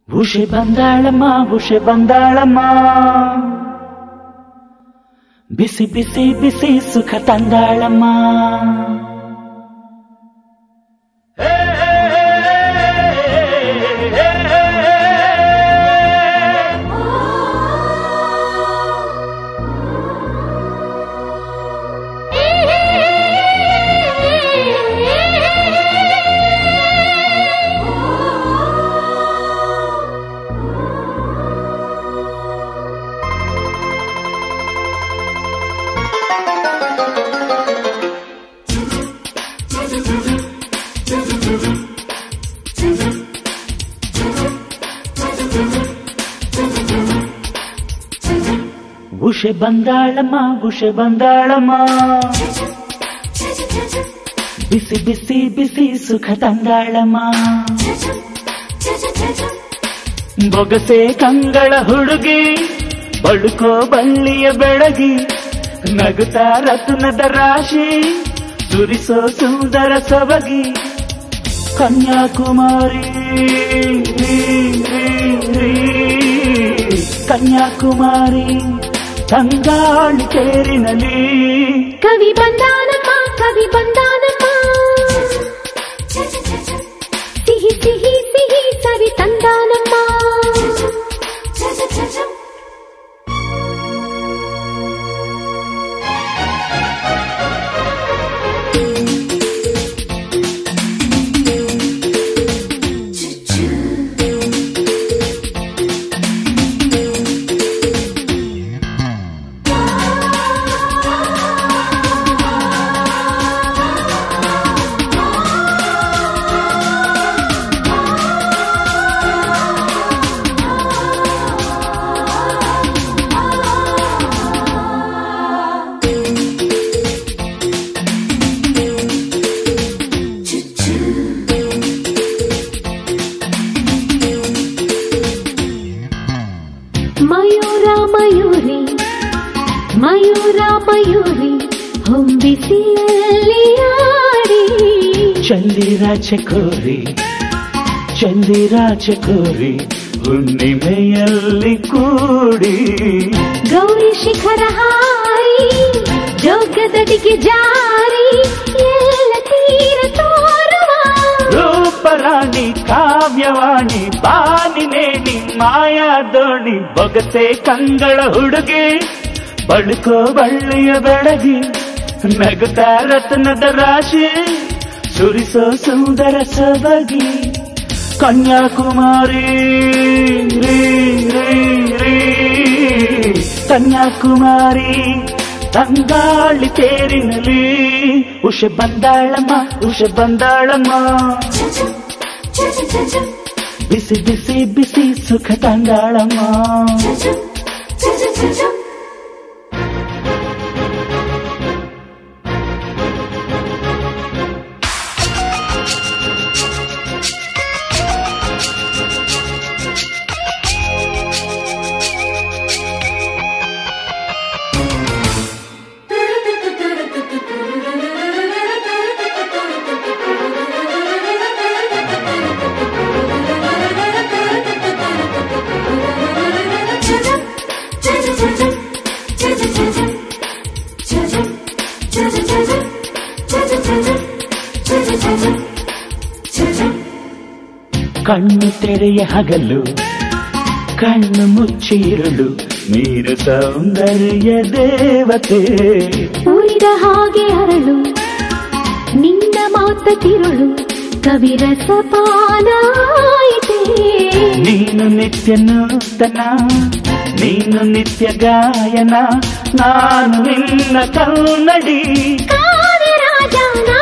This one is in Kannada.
ಉಷೆ ಬಂದಾಳಮ್ಮ ಉಷೆ ಬಂದಾಳಮ್ಮ ಬಿಸಿ ಬಿಸಿ ಬಿಸಿ ಸುಖ ತಂದಾಳಮ್ಮ ಉಷೆ ಬಂದಾಳಮ್ಮ ಉಷೆ ಬಂದಾಳಮ್ಮ ಬಿಸಿ ಬಿಸಿ ಬಿಸಿ ಸುಖ ತಂದಾಳಮ್ಮ ಬೊಗಸೆ ಕಂಗಳ ಹುಡುಗಿ ಬಳುಕೋ ಬಳ್ಳಿಯ ಬೆಳಗಿ ನಗುತ್ತಾ ರತ್ನದ ರಾಶಿ ಸುರಿಸೋ ಸುಂದರ ಸೊಬಗಿ ಕನ್ಯಾಕುಮಾರಿ ಕನ್ಯಾಕುಮಾರಿ ತಂಗಾಳಿ ತೇರಿನಲ್ಲಿ ಕವಿ ಬಂದಾನಮ್ಮ ಕವಿ ಬಂದಾನಮ್ಮ ಸಿಹಿ ಸಿಹಿ ಸಿಹಿ ಸವಿ ತಂದಾನಮ್ಮ ಮಯೂರ ಮಯೂರಿ ಮಯೂರ ಮಯೂರಿ ಹೊಂಬಿಸಿಯಲ್ಲಿ ಆಡಿ ಚಂದಿರ ಚಕೋರಿ ಚಂದಿರ ಚಕೋರಿ ಹುಣ್ಣಿಮೆಯಲ್ಲಿ ಕೂಡಿ ಗೌರಿ ಶಿಖರ ಹಾರಿ ಜೋಗದಡಿಗೆ ಜಾರಿ ಎಲ್ಲ ತೀರ ತೋರುವ ರೂಪರಾಣಿ ಕಾವ್ಯವಾಣಿ ಬಾನಿನೇನಿ ಮಾಯಾ ದೋಣಿ ಬೊಗಸೆ ಕಂಗಳ ಹುಡುಗಿ ಬಳುಕೋ ಬಳ್ಳಿಯ ಬೆಳಗಿ ನಗುತ್ತಾ ರತ್ನದ ರಾಶಿ ಸುರಿಸೋ ಸುಂದರ ಸೊಬಗಿ ಕನ್ಯಾಕುಮಾರಿ ರೀ, ರೀ, ರೀ. ಕನ್ಯಾಕುಮಾರಿ ತಂಗಾಳಿ ತೇರಿನಲ್ಲಿ ಉಷೆ ಬಂದಾಳಮ್ಮ ಉಷೆ ಬಂದಾಳಮ್ಮ ಬಿಸಿ ಬಿಸಿ ಬಿಸಿ ಸುಖ ತಂದಾಳಮ್ಮ ಕಣ್ಣು ತೆರೆಯ ಹಗಲು ಕಣ್ಣು ಮುಚ್ಚಿರಲು ನೀರು ಸೌಂದರ್ಯ ದೇವತೆ ಉಳಿದ ಹಾಗೆ ಅರಳು ನಿನ್ನ ಮಾತ ತಿರುಳು ಕವಿರಸ ಪಾನಾಯಿತೆ ನೀನು ನಿತ್ಯ ನೂತನ ನೀನು ನಿತ್ಯ ಗಾಯನ ನಾನು ನಿನ್ನ ಕನ್ನಡಿ ಕಾವ್ಯ ರಾಜ ನಾ